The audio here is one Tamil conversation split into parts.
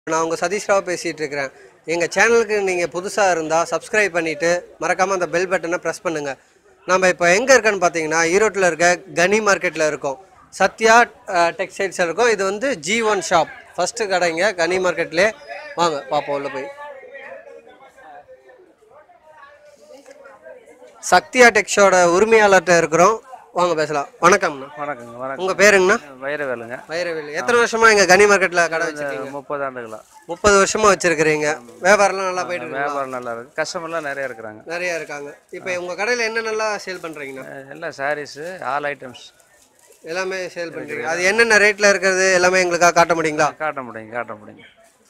நான் உங்கள் சதீஷ் ராவ் பேசிகிட்டு இருக்கிறேன் எங்கள் சேனலுக்கு நீங்கள் புதுசாக இருந்தால் சப்ஸ்கிரைப் பண்ணிவிட்டு மறக்காமல் அந்த பெல் பட்டனை ப்ரெஸ் பண்ணுங்கள் நம்ம இப்போ எங்கே இருக்கோன்னு பார்த்தீங்கன்னா ஈரோட்டில் இருக்க கனி மார்க்கெட்டில் இருக்கோம் சத்யா டெக்ஸ்டைல்ஸில் இருக்கோம் இது வந்து ஜி ஒன் ஷாப் ஃபஸ்ட்டு கடைங்க கனி மார்க்கெட்லேயே வாங்க பார்ப்போம் உள்ள போய் சத்யா டெக்ஸோட உரிமையாளர்கிட்ட இருக்கிறோம் வாங்க பேசலாம் வணக்கம்ண்ணா வணக்கங்க வணக்கம் உங்கள் பேருங்கண்ணா வைரவேலுங்க வைரவேலு எத்தனை வருஷமா எங்கள் கனி மார்க்கெட்டில் கடை வச்சிருக்கீங்க முப்பது ஆண்டுகளா முப்பது வருஷமா வச்சிருக்கிறீங்க வியாபாரம்லாம் நல்லா போயிட்டு இருக்கு வியாபாரம் நல்லா இருக்கு கஸ்டமர்லாம் நிறைய இருக்கிறாங்க நிறைய இருக்காங்க இப்போ உங்க கடையில என்னென்னலாம் சேல் பண்றீங்கண்ணா அஹ் எல்லாம் சாரீஸு ஆல் ஐட்டம்ஸ் எல்லாமே சேல் பண்றீங்க அது என்னென்ன ரேட்ல இருக்கிறது எல்லாமே எங்களுக்காக காட்ட முடியுங்களா காட்ட முடியும் காட்ட முடியும்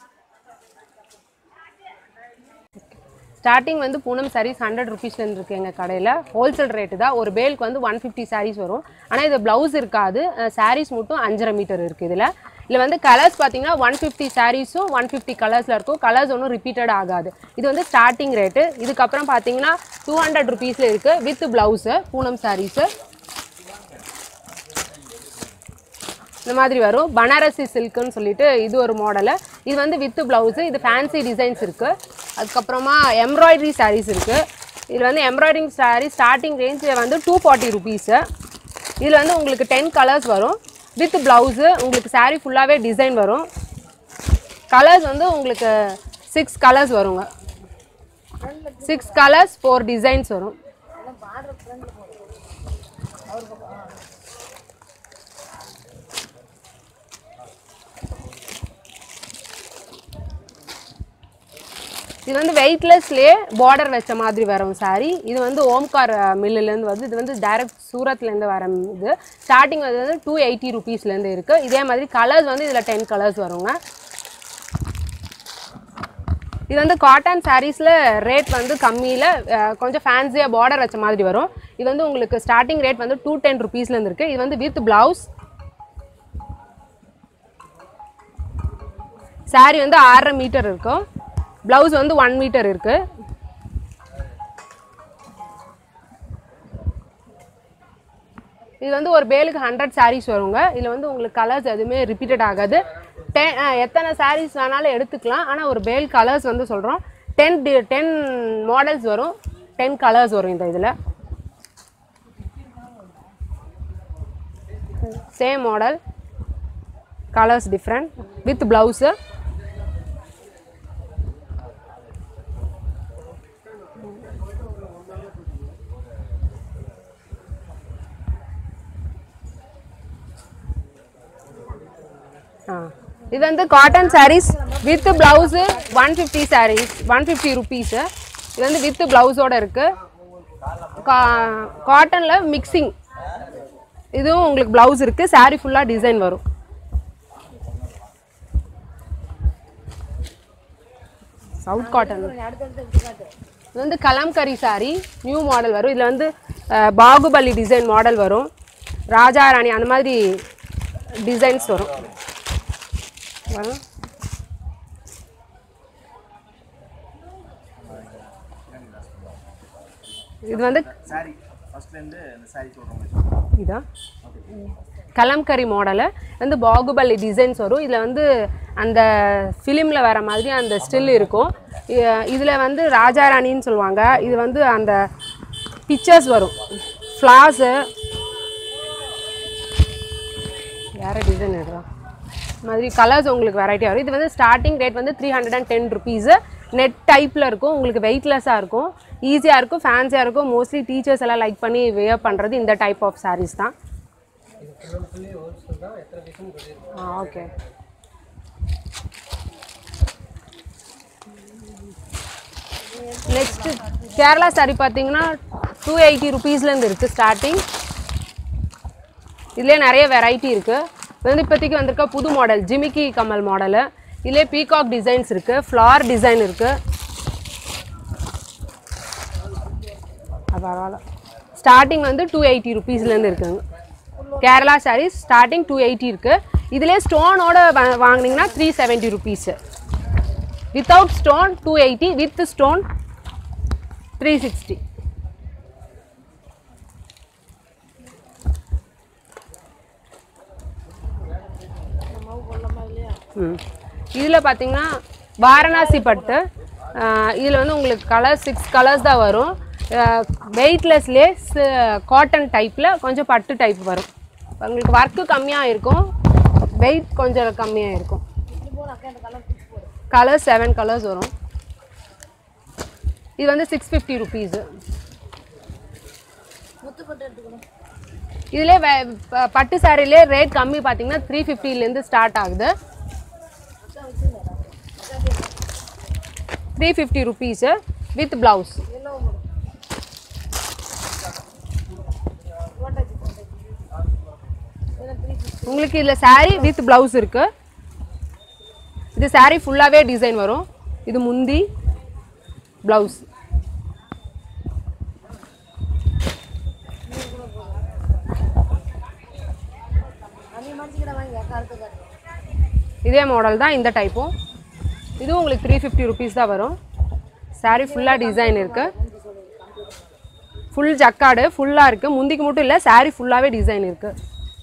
ஸ்டார்டிங் வந்து பூனம் சாரீஸ் ஹண்ட்ரட் ருபீஸ்லேருந்து இருக்குது எங்கள் கடையில் ஹோல்சேல் ரேட்டு தான் ஒரு பேலுக்கு வந்து ஒன் ஃபிஃப்டி சாரீஸ் வரும் ஆனால் இது ப்ளவுஸ் இருக்காது சாரீஸ் மட்டும் அஞ்சரை மீட்டர் இருக்குது இதில் இதில் வந்து கலர்ஸ் பார்த்தீங்கன்னா ஒன் ஃபிஃப்டி சாரீஸும் ஒன் ஃபிஃப்டி கலர்ஸில் இருக்கும் கலர்ஸ் ஒன்றும் ரிப்பீட்டட் ஆகாது இது வந்து ஸ்டார்டிங் ரேட்டு இதுக்கப்புறம் பார்த்தீங்கன்னா டூ ஹண்ட்ரட் ருபீஸில் இருக்குது வித் ப்ளவுஸு பூனம் சாரீஸு இந்த மாதிரி வரும் பனாரசி சில்க்குன்னு சொல்லிட்டு இது ஒரு மாடலு இது வந்து வித் ப்ளவுஸு இது ஃபேன்சி டிசைன்ஸ் இருக்குது அதுக்கப்புறமா எம்ப்ராய்டரி சாரீஸ் இருக்குது இதில் வந்து எம்ப்ராய்டரிங் சாரீ ஸ்டார்டிங் ரேஞ்சில் வந்து டூ ஃபார்ட்டி ருபீஸு இதில் வந்து உங்களுக்கு டென் கலர்ஸ் வரும் வித் ப்ளவுஸு உங்களுக்கு saree ஃபுல்லாகவே டிசைன் வரும் கலர்ஸ் வந்து உங்களுக்கு சிக்ஸ் கலர்ஸ் வருங்க சிக்ஸ் கலர்ஸ் ஃபோர் டிசைன்ஸ் வரும் இது வந்து வெயிட்லெஸ்லேயே பார்டர் வச்ச மாதிரி வரும் saree இது வந்து ஓம்கார் மில்லுலேருந்து வந்து இது வந்து டைரக்ட் சூரத்லேருந்து வர இது ஸ்டார்டிங் வந்து டூ எயிட்டி ருபீஸ்லேருந்து இருக்குது இதே மாதிரி கலர்ஸ் வந்து இதில் டென் கலர்ஸ் வருங்க இது வந்து காட்டன் சாரீஸில் ரேட் வந்து கம்மியில் கொஞ்சம் ஃபேன்சியாக பார்டர் வச்ச மாதிரி வரும் இது வந்து உங்களுக்கு ஸ்டார்டிங் ரேட் வந்து டூ டென் ருபீஸ்லேருந்து இருக்குது இது வந்து வித் ப்ளவுஸ் saree வந்து ஆறரை மீட்டர் இருக்கும் ப்ளவுஸ் வந்து ஒன் மீட்டர் இருக்கு இது வந்து ஒரு பேலுக்கு ஹண்ட்ரட் sarees வருங்க இதில் வந்து உங்களுக்கு கலர்ஸ் எதுவுமே ரிப்பீட்டட் ஆகாது டெ எத்தனை sarees வேணாலும் எடுத்துக்கலாம் ஆனால் ஒரு பேல் கலர்ஸ் வந்து சொல்கிறோம் டென் டி டென் மாடல்ஸ் வரும் டென் கலர்ஸ் வரும் இந்த இதில் same model colours different with blouse ஆ இது வந்து cotton sarees with blouse one fifty sarees one fifty rupees இது வந்து வித் ப்ளவுஸோட இருக்குது கா காட்டனில் மிக்சிங் இதுவும் உங்களுக்கு ப்ளவுஸ் இருக்குது saree ஃபுல்லாக டிசைன் வரும் சவுத் காட்டன் இது வந்து கலம்கரி saree நியூ மாடல் வரும் இதில் வந்து அஹ், பாகுபலி டிசைன் மாடல் வரும் ராஜா ராணி அந்த மாதிரி டிசைன்ஸ் வரும் வரும். இது வந்து இதான் கலம்கரி மாடலு வந்து பாகுபலி டிசைன்ஸ் வரும் இதில் வந்து அந்த ஃபிலிமில் வர மாதிரி அந்த ஸ்டில் இருக்கும் இதில் வந்து ராஜாராணின்னு சொல்லுவாங்க இது வந்து அந்த பிக்சர்ஸ் வரும் ஃப்ளாஸு வேறு டிசைன் எடுறோம் மாதிரி கலர்ஸ் உங்களுக்கு வெரைட்டி வரும் இது வந்து ஸ்டார்டிங் ரேட் வந்து three hundred and ten rupees net டைப்பில் இருக்கும் உங்களுக்கு வெயிட்லெஸ்ஸாக இருக்கும் ஈஸியாக இருக்கும் ஃபேன்சியாக இருக்கும் மோஸ்ட்லி டீச்சர்ஸ் எல்லாம் லைக் பண்ணி வேர் பண்ணுறது இந்த டைப் ஆஃப் sarees தான் ஆ ஓகே நெக்ஸ்ட் கேரளா saree பார்த்தீங்கன்னா டூ எயிட்டி ருபீஸ்லேருந்து இருக்குது ஸ்டார்டிங் இதுலேயே நிறைய வெரைட்டி இருக்குது இது வந்து இப்போதைக்கு வந்திருக்க புது மாடல் ஜிமிக்கி கமல் மாடலு இதுலேயே பீகாக் டிசைன்ஸ் இருக்குது ஃப்ளார் டிசைன் இருக்குது பரவாயில்ல ஸ்டார்டிங் வந்து டூ எயிட்டி ருபீஸ்லேருந்து இருக்குங்க Kerala sarees starting two eighty இருக்குது இதிலே ஸ்டோனோட வாங்கினீங்கன்னா three seventy rupees without stone two eighty with stone three sixty ம் இதில் பார்த்தீங்கன்னா வாரணாசி பட்டு இதில் வந்து உங்களுக்கு கலர் சிக்ஸ் கலர்ஸ் தான் வரும் வெயிட்லெஸ்லே காட்டன் டைப்பில் கொஞ்சம் பட்டு டைப் வரும் உங்களுக்கு ஒர்க்கு கம்மியாக இருக்கும் வெயிட் கொஞ்சம் கம்மியாக இருக்கும் கலர் செவன் கலர்ஸ் வரும் இது வந்து சிக்ஸ் ஃபிஃப்டி ருபீஸு இதிலே வே- ப- பட்டு சாரிலே ரேட் கம்மி பார்த்தீங்கன்னா த்ரீ ஃபிஃப்டிலேருந்து ஸ்டார்ட் ஆகுது three fifty rupees with blouse உங்களுக்கு இதில் saree வித் ப்ளவுஸ் இருக்கு இது saree ஃபுல்லாகவே டிசைன் வரும் இது முந்தி ப்ளவுஸ் இதே மாடல் தான் இந்த டைப்பும் இதுவும் உங்களுக்கு த்ரீ ஃபிஃப்டி ருபீஸ் தான் வரும் saree ஃபுல்லாக டிசைன் இருக்கு ஃபுல் ஜக்காடு ஃபுல்லாக இருக்குது முந்திக்கு மட்டும் இல்லை saree ஃபுல்லாகவே டிசைன் இருக்குது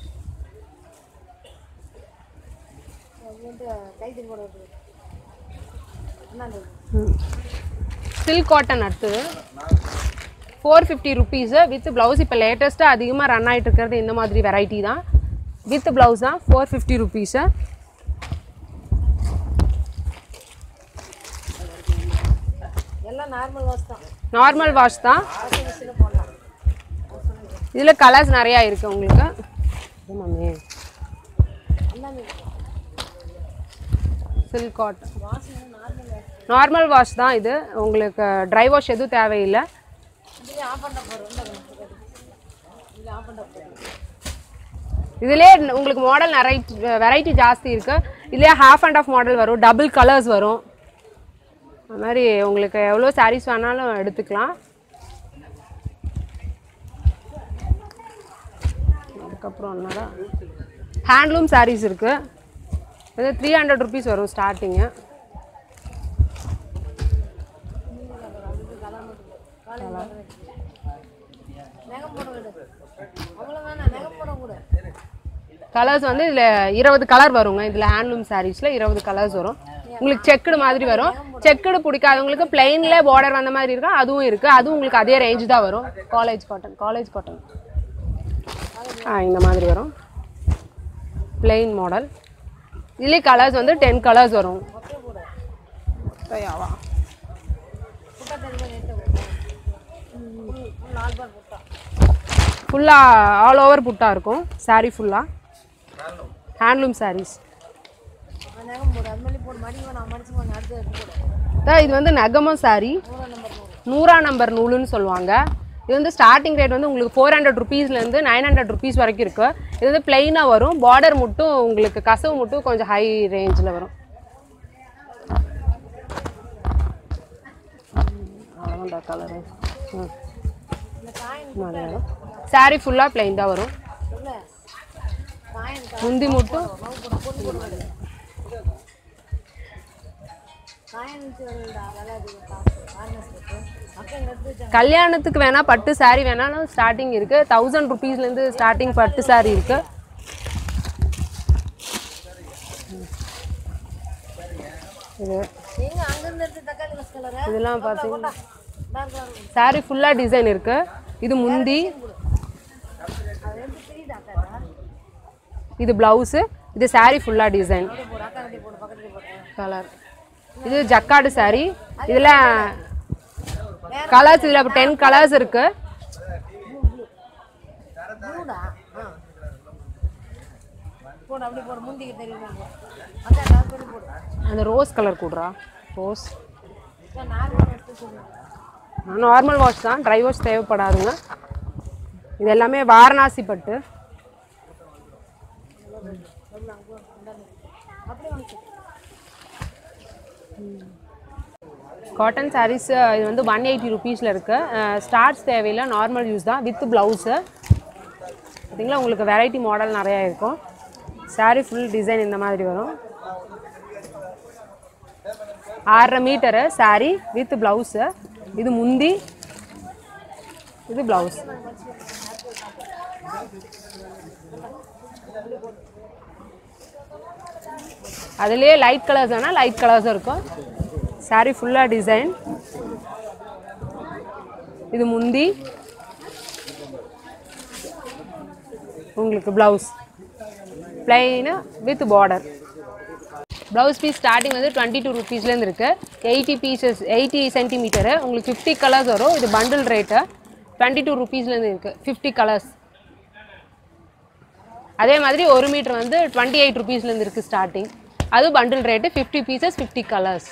சில்க் காட்டன் அடுத்தது four fifty rupees with blouse இப்போ லேட்டஸ்ட்டாக அதிகமாக ரன் ஆகிட்டு இருக்கிறது இந்த மாதிரி வெரைட்டி தான் வித் ப்ளவுஸ் தான் ஃபோர் ஃபிஃப்டி ருபீஸு எல்லாம் நார்மல் வாஷ் தான் நார்மல் வாஷ் தான் இதில் கலர்ஸ் நிறையா இருக்குது உங்களுக்கு ஆமாமே சில்க் காட்டன் நார்மல் வாஷ் தான் இது உங்களுக்கு ட்ரை வாஷ் எதுவும் தேவையில்லை இதுலேயே உங்களுக்கு மாடல் நிறைய வெரைட்டி ஜாஸ்தி இருக்குது இதுலேயே ஹாஃப் அண்ட் ஆஃப் மாடல் வரும் டபுள் கலர்ஸ் வரும் அது மாதிரி உங்களுக்கு எவ்வளோ சாரீஸ் வேணாலும் எடுத்துக்கலாம் அதுக்கப்புறம் என்னடா ஹேண்ட்லூம் சாரீஸ் இருக்குது இது த்ரீ ஹண்ட்ரட் ருபீஸ் வரும் ஸ்டார்டிங்கு நகம் போட விடு அவ்வளோ வேணாம் நகம் போட கூட கலர்ஸ் வந்து இதில் இருபது கலர் வருங்க இதில் ஹேண்ட்லூம் சாரீஸில் இருபது கலர்ஸ் வரும் உங்களுக்கு செக்குடு மாதிரி வரும் செக்குடு பிடிக்காதவங்களுக்கு பிளெயினில் பார்டர் வந்த மாதிரி இருக்கும் அதுவும் இருக்குது அதுவும் உங்களுக்கு அதே ரேஞ்ச் தான் வரும் காலேஜ் காட்டன் காலேஜ் காட்டன் ஆ இந்த மாதிரி வரும் பிளெயின் மாடல் இதுலேயே கலர்ஸ் வந்து டென் கலர்ஸ் வரும் ஐயாவா புட்டா தெரியுமா நேற்று நாலு பார் புட்டா ஃபுல்லாக ஆல் ஓவர் புட்டா இருக்கும் saree ஃபுல்லாக ஹேண்ட்லூம் sarees நகம் போடு அது மாதிரி போடு மடிங்க நான் மடிச்சு போன அடுத்து எடுத்து போடு அதான் இது வந்து நகமம் saree நூறாம் நம்பர் நூறு நூறா நம்பர் நூலுன்னு சொல்லுவாங்க இது வந்து ஸ்டார்டிங் ரேட் வந்து உங்களுக்கு ஃபோர் ஹண்ட்ரட் ருபீஸ்லேருந்து நைன் ஹண்ட்ரட் ருபீஸ் வரைக்கும் இருக்குது இது வந்து பிளெயினாக வரும் பார்டர் மட்டும் உங்களுக்கு கசவு மட்டும் கொஞ்சம் ஹை ரேஞ்சில் வரும் அவ்வளோதான் கலரு ம் இந்த காயின் மாதிரி வரும் சாரீ ஃபுல்லாக பிளெயின் தான் வரும் இல்லை காயின் முந்தி மட்டும் நவு போட போட்டு போட விடு காயின் வருடா விலை அதிகம் காசு கார்னஸ் இருக்கு மக்கள் எடுத்து வச்சாங்க கல்யாணத்துக்கு வேணா பட்டு saree வேணாலும் ஸ்டார்டிங் இருக்கு தௌசண்ட் ருபீஸ்லேருந்து ஸ்டார்டிங் பட்டு saree இருக்கு இது எங்க அங்கிருந்து எடுத்து தக்காளி மஸ் கலரு இதெல்லாம் பார்த்தீங்கன்னா டார்க் கலர் saree ஃபுல்லாக டிசைன் இருக்கு இது முந்தி அது எடுத்து பிரியுதா அக்கா இது ப்ளவுஸு இது saree ஃபுல்லாக டிசைன் போடு அக்கா கட்டி போடு பக்கத்துல போடு கலர் இது ஜக்காடு saree இதில் கலர்ஸ் இதில் டென் கலர்ஸ் இருக்கு ப்ளூடா ஆ போடு அப்படி போடு முந்திக்கு தெரியுமா போடு அக்கா டார்க் பண்ணி போடு அந்த ரோஸ் கலர் கூடுறா ரோஸ் அக்கா நார்மல் எடுத்து சொல்லு நார்மல் வாஷ் தான் ட்ரை வாஷ் தேவைப்படாதுங்க இது எல்லாமே வாரணாசி பட்டு அப்படியே வந்து காட்டன் சாரீஸ் இது வந்து ஒன் எயிட்டி ருபீஸில் இருக்குது ஸ்டார்ஸ் தேவையில்லை நார்மல் யூஸ் தான் வித் ப்ளவுஸு பார்த்தீங்களா உங்களுக்கு வெரைட்டி மாடல் நிறையா இருக்கும் saree ஃபுல் டிசைன் இந்த மாதிரி வரும் ஆறரை மீட்டரு saree வித் ப்ளவுஸு இது முந்தி இது ப்ளவுஸ் அதுலேயே லைட் கலர்ஸ் வேணால் லைட் கலர்ஸும் இருக்கும் saree ஃபுல்லாக டிசைன் இது முந்தி உங்களுக்கு blouse plain with border blouse piece starting வந்து டுவெண்ட்டி டூ ருபீஸ்லேருந்து இருக்குது எயிட்டி பீசஸ் எயிட்டி சென்டிமீட்டரு உங்களுக்கு ஃபிஃப்டி கலர்ஸ் வரும் இது பண்டில் ரேட்டு டுவெண்ட்டி டூ ருபீஸ்லேருந்து இருக்குது ஃபிஃப்டி கலர்ஸ் அதே மாதிரி ஒரு மீட்டர் வந்து டுவெண்ட்டி எயிட் ருபீஸ்லேருந்து இருக்குது ஸ்டார்டிங் அது bundle rate fifty pieces fifty colours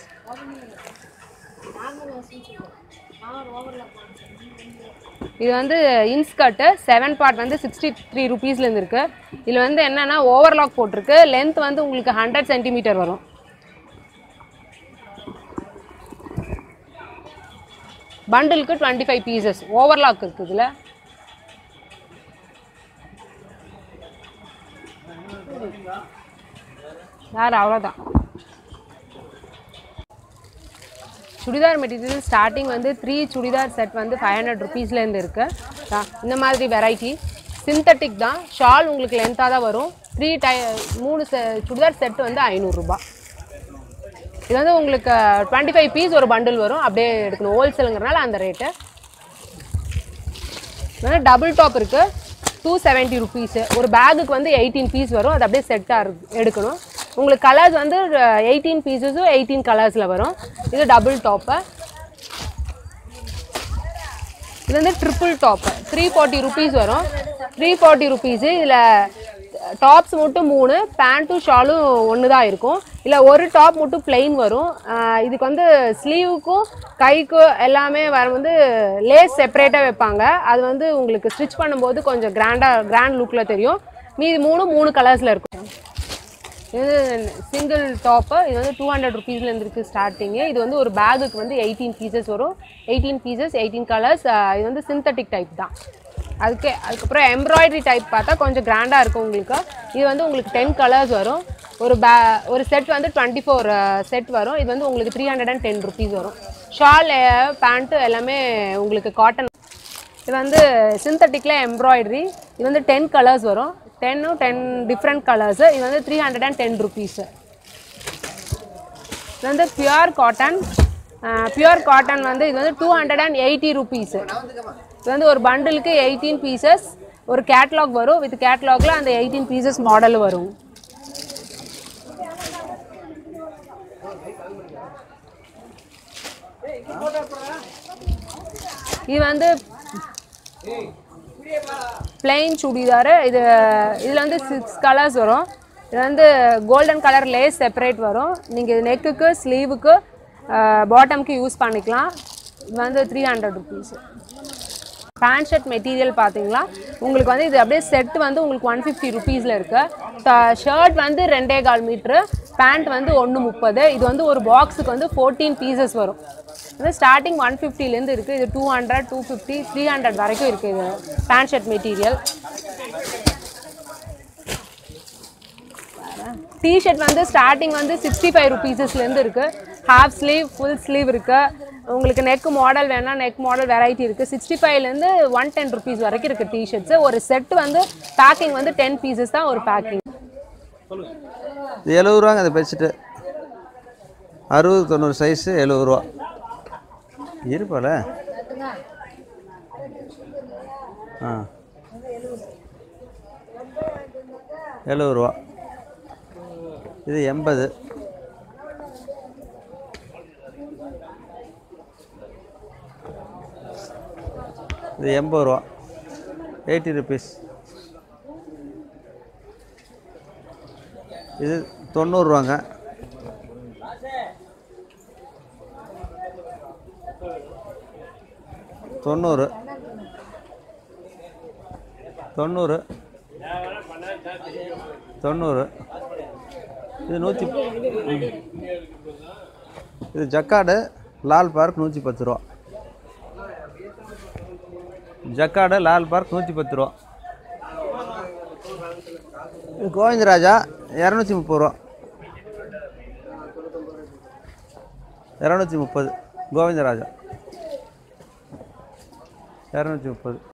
இது வந்து இன்ஸ்கர்ட்டு செவன் பார்ட் வந்து சிக்ஸ்டி த்ரீ ருபீஸ்லேருந்து இருக்குது இதில் வந்து என்னென்னா ஓவர்லாக் போட்டிருக்கு லென்த் வந்து உங்களுக்கு ஹண்ட்ரட் சென்டிமீட்டர் வரும் பண்டிலுக்கு டுவெண்ட்டி ஃபைவ் பீசஸ் ஓவர்லாக் இருக்குது இதில் யார் அவ்வளோதான் சுடிதார் மெட்டீரியல் ஸ்டார்டிங் வந்து த்ரீ சுடிதார் செட் வந்து ஃபைவ் ஹண்ட்ரட் ருபீஸ்லேருந்து இருக்குது இந்த மாதிரி வெரைட்டி சிந்தட்டிக் தான் ஷால் உங்களுக்கு லென்த்தாக தான் வரும் த்ரீ டை மூணு செ சுடிதார் செட் வந்து ஐநூறுரூபா இது வந்து உங்களுக்கு டுவெண்ட்டி ஃபைவ் பீஸ் ஒரு பண்டில் வரும் அப்படியே எடுக்கணும் ஹோல்சேலுங்கிறனால அந்த ரேட்டு வந்து டபுள் டாப் இருக்குது டூ செவன்ட்டி ருபீஸு ஒரு பேகுக்கு வந்து எயிட்டீன் பீஸ் வரும் அது அப்படியே செட்டாக எடுக்கணும் உங்களுக்கு கலர்ஸ் வந்து எயிட்டீன் பீசஸும் எயிட்டீன் கலர்ஸில் வரும் இது டபுள் டாப்பு இது வந்து triple top three forty rupees வரும் த்ரீ ஃபார்ட்டி ருபீஸு இதில் டாப்ஸ் மட்டும் மூணு பேண்ட்டும் ஷாலும் ஒன்று தான் இருக்கும் இல்லை ஒரு டாப் மட்டும் plain வரும் ஆஹ் இதுக்கு வந்து ஸ்லீவுக்கும் கைக்கும் எல்லாமே வர வந்து லேஸ் செப்பரேட்டாக வைப்பாங்க அது வந்து உங்களுக்கு ஸ்டிச் பண்ணும்போது கொஞ்சம் கிராண்டாக கிராண்ட் லுக்கில் தெரியும் மீதி மூணு மூணு கலர்ஸில் இருக்கும் இது சிங்கிள் டாப்பு இது வந்து டூ ஹண்ட்ரட் ருபீஸ்லேருந்து இருக்குது ஸ்டார்டிங்கு இது வந்து ஒரு பேகுக்கு வந்து எயிட்டீன் பீசஸ் வரும் எயிட்டீன் பீசஸ் எயிட்டீன் கலர்ஸ் இது வந்து சிந்தட்டிக் டைப் தான் அதுக்கே அதுக்கப்புறம் எம்ப்ராய்டரி டைப் பார்த்தா கொஞ்சம் கிராண்டாக இருக்கும் உங்களுக்கு இது வந்து உங்களுக்கு டென் கலர்ஸ் வரும் ஒரு பே ஒரு செட் வந்து டுவெண்ட்டி ஃபோர் செட் வரும் இது வந்து உங்களுக்கு three hundred and ten rupees வரும் ஷால் பேண்ட்டு எல்லாமே உங்களுக்கு காட்டன் இது வந்து சிந்தட்டிக்கில் எம்ப்ராய்டரி இது வந்து டென் கலர்ஸ் வரும் டென்னும் டென் டிஃப்ரெண்ட் கலர்ஸு இது வந்து three hundred and ten rupees இது வந்து பியூர் காட்டன் பியூர் காட்டன் வந்து இது வந்து two hundred and eighty rupees இது வந்து ஒரு பண்டிலுக்கு எயிட்டீன் பீசஸ் ஒரு கேட்லாக் வரும் வித் கேட்லாகில் அந்த எயிட்டீன் பீசஸ் மாடல் வரும் இது வந்து பிளெயின் சுடிதாரு இது இதில் வந்து சிக்ஸ் கலர்ஸ் வரும் இது வந்து கோல்டன் கலர் லேஸ் செப்பரேட் வரும் நீங்கள் நெக்குக்கு ஸ்லீவுக்கு பாட்டம்க்கு யூஸ் பண்ணிக்கலாம் இது வந்து three hundred rupees pant shirt material பார்த்தீங்களா உங்களுக்கு வந்து இது அப்படியே செட் வந்து உங்களுக்கு ஒன் ஃபிஃப்டி ருபீஸில் இருக்குது ஷர்ட் வந்து ரெண்டே கால் மீட்ரு பேண்ட் வந்து ஒன்று முப்பது இது வந்து ஒரு பாக்ஸுக்கு வந்து ஃபோர்டீன் பீசஸ் வரும் இது ஸ்டார்டிங் ஒன் ஃபிஃப்டிலேருந்து இருக்குது இது two hundred two fifty three hundred வரைக்கும் இருக்குது இது பேண்ட் ஷர்ட் மெட்டீரியல் டிஷர்ட் வந்து ஸ்டார்டிங் வந்து சிக்ஸ்டி ஃபைவ் ருபீசஸ்லேருந்து இருக்குது ஹாஃப் ஸ்லீவ் ஃபுல் ஸ்லீவ் இருக்குது உங்களுக்கு நெக் மாடல் வேணால் நெக் மாடல் வெரைட்டி இருக்குது சிக்ஸ்டி ஃபைவ்லேருந்து ஒன் டென் ருபீஸ் வரைக்கும் இருக்குது டிஷர்ட்ஸு ஒரு செட் வந்து பேக்கிங் வந்து டென் பீசஸ் தான் ஒரு பேக்கிங் இது எழுபது ரூபாங்க அந்த பெட்ஷீட்டு அறுபது தொண்ணூறு சைஸு எழுபது ரூபா இருப்பால ஆ எழுபது ரூபா இது எண்பது இது எண்பது ரூபா எயிட்டி ருபீஸ் இது தொண்ணூறுரூவாங்க தொண்ணூறு தொண்ணூறு தொண்ணூறு இது நூற்றி இது ஜக்காடு லால் பார்க் நூற்றி பத்து ரூபா ஜக்காடு லால் பார்க் நூற்றி பத்து ரூபா இது கோவிந்தராஜா இரநூத்தி முப்பது ரூபா இரநூத்தி முப்பது கோவிந்தராஜா இரநூத்தி முப்பது